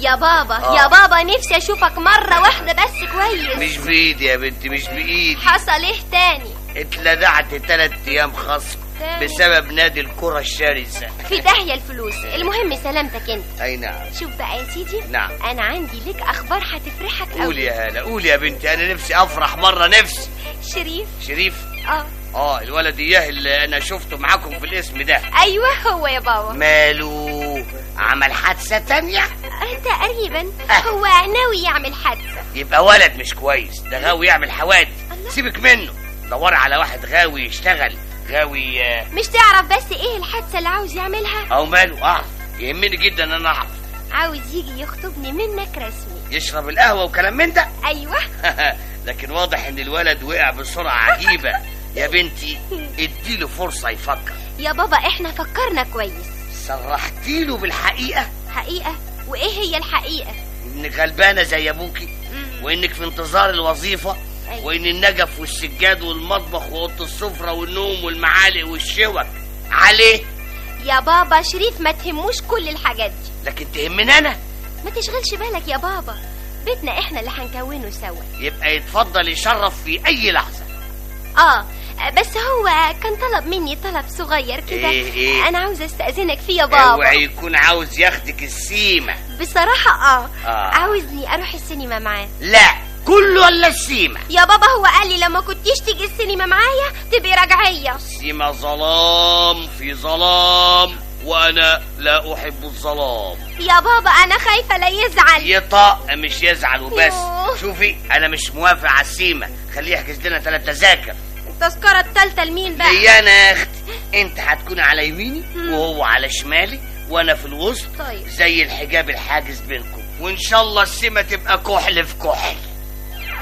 يا بابا آه. يا بابا نفسي اشوفك مرة واحدة بس كويس مش بايدي يا بنتي مش بايدي حصل ايه تاني اتلدعت تلات ايام خصم تاني. بسبب نادي الكرة الشرسة في داهية الفلوس المهم سلامتك انت اي نعم شوف بقى يا سيدي نعم. انا عندي لك اخبار هتفرحك قول قوي يا هلا قول يا بنتي انا نفسي افرح مرة نفسي شريف شريف اه اه الولد اياه اللي انا شفته معاكم في الاسم ده ايوه هو يا بابا ماله عمل حادثة تانية آه، تقريبا آه. هو ناوي يعمل حادثة يبقى ولد مش كويس ده غاوي يعمل حوادث الله. سيبك منه دور على واحد غاوي يشتغل غاوي آه، مش تعرف بس ايه الحادثة اللي عاوز يعملها او ماله اعرف يهمني جدا ان انا اعرف عاوز يجي يخطبني منك رسمي يشرب القهوة وكلام من ده ايوه لكن واضح ان الولد وقع بسرعة عجيبة يا بنتي اديله فرصة يفكر يا بابا احنا فكرنا كويس صرحتيله بالحقيقة حقيقة وايه هي الحقيقة انك غلبانة زي ابوكي مم. وانك في انتظار الوظيفة أيوة. وان النجف والسجاد والمطبخ واوضه السفرة والنوم والمعالق والشوك عليه يا بابا شريف ما تهموش كل الحاجات دي لكن تهمني انا ما تشغلش بالك يا بابا بيتنا احنا اللي هنكونه سوا يبقى يتفضل يشرف في اي لحظة اه بس هو كان طلب مني طلب صغير كده إيه إيه؟ انا عاوزه استاذنك فيه يا بابا اوعي يكون عاوز ياخدك السيمة بصراحه اه, آه. عاوزني اروح السينما معاه لا كله ولا السيمة يا بابا هو قال لي لما كنتيش تيجي السينما معايا تبقي رجعيه السيمة ظلام في ظلام وانا لا احب الظلام يا بابا انا خايفه لا يزعل يطاق مش يزعل وبس يوه. شوفي انا مش موافق على السيمة خليه يحجز لنا ثلاث تذاكر التذكره التالتة لمين بقى ليا انا يا اختي انت هتكون على يميني وهو على شمالي وانا في الوسط طيب. زي الحجاب الحاجز بينكم وان شاء الله السيمة تبقى كحل في كحل